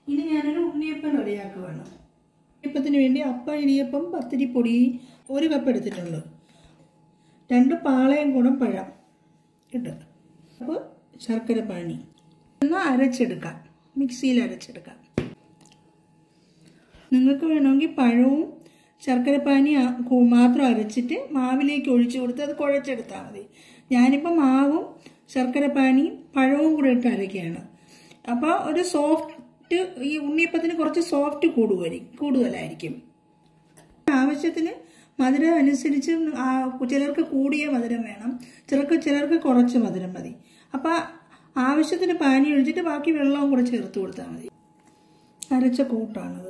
ഇനി ഞാനൊരു ഉണ്ണിയപ്പം റെഡിയാക്കുവാണ് ഉണ്ണിയപ്പത്തിന് വേണ്ടി അപ്പം ഇടിയപ്പം പത്തിരിപ്പൊടി ഒരു കപ്പ് എടുത്തിട്ടുണ്ട് രണ്ട് പാളയം ഗുണം പഴം ഇട്ട് അപ്പോൾ ശർക്കര പാനി ഒന്ന് അരച്ചെടുക്കാം മിക്സിയിൽ അരച്ചെടുക്കാം നിങ്ങൾക്ക് വേണമെങ്കിൽ പഴവും ശർക്കര പാനി ആ- കു- മാത്രം അരച്ചിട്ട് മാവിലേക്ക് ഒഴിച്ചു കൊടുത്ത് അത് കുഴച്ചെടുത്താൽ മതി ഞാനിപ്പോൾ മാവും ശർക്കര പാനിയും പഴവും കൂടെ ഇട്ട് അരയ്ക്കുകയാണ് അപ്പോൾ ഒരു സോഫ്റ്റ് ഈ ഉണ്ണിയപ്പത്തിന് കുറച്ച് സോഫ്റ്റ് കൂടുതലായിരിക്കും കൂടുതലായിരിക്കും ആവശ്യത്തിന് മധുരം അനുസരിച്ച് ആ ചിലർക്ക് കൂടിയ മധുരം വേണം ചിലർക്ക് ചിലർക്ക് കുറച്ച് മധുരം മതി അപ്പം ആവശ്യത്തിന് പാനി ഒഴിച്ചിട്ട് ബാക്കി വെള്ളവും കൂടെ ചേർത്ത് കൊടുത്താൽ മതി അരച്ച കൂട്ടാണത്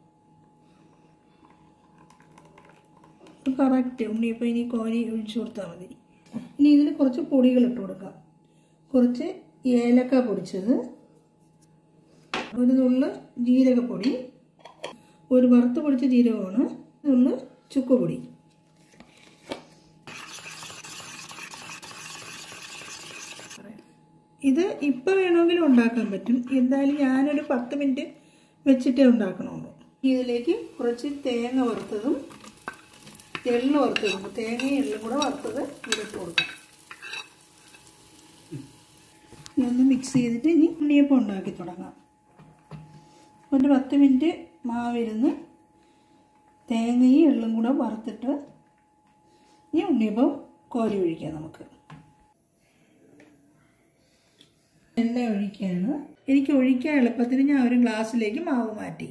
കറക്റ്റ് ഉണ്ണിയപ്പം ഇനി കോരി ഒഴിച്ചു കൊടുത്താൽ മതി ഇനി ഇതിൽ കുറച്ച് പൊടികൾ ഇട്ട് കൊടുക്കാം കുറച്ച് ഏലക്ക പൊടിച്ചത് ഒരു നുള്ള് ജീരകപ്പൊടി ഒരു വറുത്ത് പൊടിച്ച ജീരകമാണ് നുള്ള് ചുക്കുപൊടി ഇത് ഇപ്പം വേണമെങ്കിലും ഉണ്ടാക്കാൻ പറ്റും എന്തായാലും ഞാനൊരു പത്ത് മിനിറ്റ് വെച്ചിട്ടേ ഉണ്ടാക്കണുള്ളൂ ഇതിലേക്ക് കുറച്ച് തേങ്ങ വറുത്തതും എള്ള് വറുത്തതും തേങ്ങയും എള്ളും കൂടെ വറുത്തത് ഇതിലിട്ട് കൊടുക്കാം ഇതൊന്ന് മിക്സ് ചെയ്തിട്ട് ഇനി ഉണ്ണിയപ്പം ഉണ്ടാക്കി തുടങ്ങാം ഒരു പത്ത് മിനിറ്റ് മാവിരുന്ന് തേങ്ങയും എള്ളും കൂടെ വറുത്തിട്ട് ഇനി ഉണ്ണിയപ്പം കോരി ഒഴിക്കാം നമുക്ക് എണ്ണ ഒഴിക്കുകയാണ് എനിക്ക് ഒഴിക്കാൻ എളുപ്പത്തിന് ഞാൻ ഒരു ഗ്ലാസ്സിലേക്ക് മാവ് മാറ്റി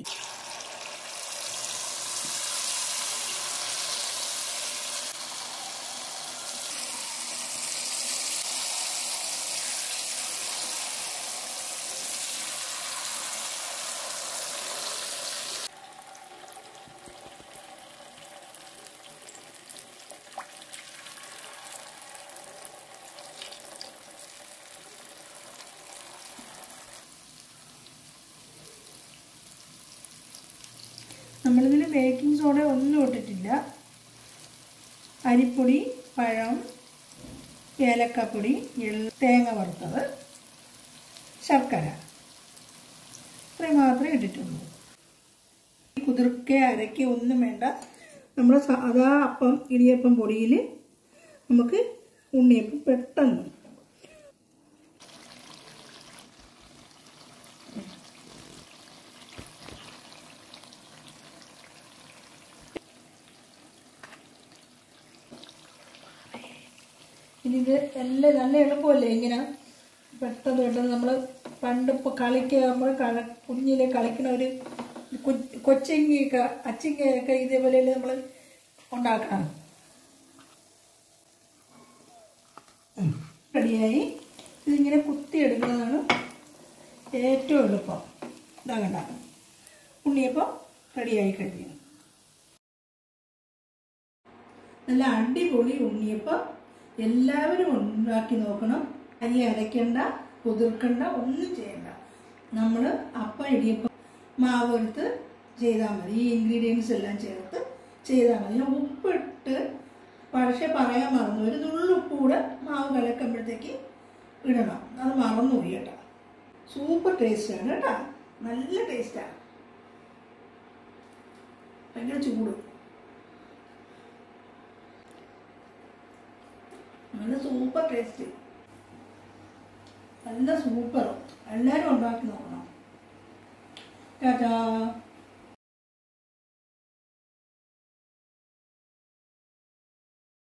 നമ്മളിതിൽ ബേക്കിംഗ് സോഡ ഒന്നും ഇട്ടിട്ടില്ല അരിപ്പൊടി പഴം ഏലക്കപ്പൊടി എള്ള് തേങ്ങ വറുത്തത് ശർക്കര ഇത്രയും മാത്രമേ ഇട്ടിട്ടുള്ളൂ കുതിർക്കെ അരക്കെ ഒന്നും വേണ്ട നമ്മുടെ സാധാ അപ്പം ഇടിയപ്പം പൊടിയിൽ നമുക്ക് ഉണ്ണിയപ്പം പെട്ടെന്ന് ഇനി ഇത് എല്ലാം നല്ല എളുപ്പമല്ലേ ഇങ്ങനെ പെട്ടെന്ന് പെട്ടെന്ന് നമ്മൾ പണ്ട് ഇപ്പോൾ കളിക്കുക നമ്മൾ കള കുഞ്ഞിലെ കളിക്കണ ഒരു കൊച്ചിങ്ങയൊക്കെ അച്ചിങ്ങയൊക്കെ ഇതേപോലെ നമ്മൾ ഉണ്ടാക്കണം റെഡിയായി ഇതിങ്ങനെ കുത്തിയെടുക്കുന്നതാണ് ഏറ്റവും എളുപ്പം ഇതാകണ്ട ഉണ്ണിയപ്പം റെഡിയായി കഴിഞ്ഞു നല്ല അടിപൊളി ഉണ്ണിയപ്പം എല്ലാവരും ഉണ്ടാക്കി നോക്കണം അരി അരയ്ക്കണ്ട കുതിർക്കണ്ട ഒന്നും ചെയ്യണ്ട നമ്മൾ അപ്പം ഇടിയപ്പം മാവ് എടുത്ത് ചെയ്താൽ മതി ഈ ഇൻഗ്രീഡിയൻസ് എല്ലാം ചേർത്ത് ചെയ്താൽ മതി ഞാൻ ഉപ്പിട്ട് പക്ഷേ പറയാൻ മറന്നു ഒരു നുള്ളുപ്പ് കൂടെ മാവ് കലക്കുമ്പോഴത്തേക്ക് ഇടണം അത് മറന്നുപോയി കേട്ടോ സൂപ്പർ ടേസ്റ്റാണ് കേട്ടോ നല്ല ടേസ്റ്റാണ് ഭയങ്കര ചൂട് നല്ല സൂപ്പർ ടേസ്റ്റ് നല്ല സൂപ്പർ എല്ലാവരും ഉണ്ടാക്കി നോക്കണം ടാറ്റാ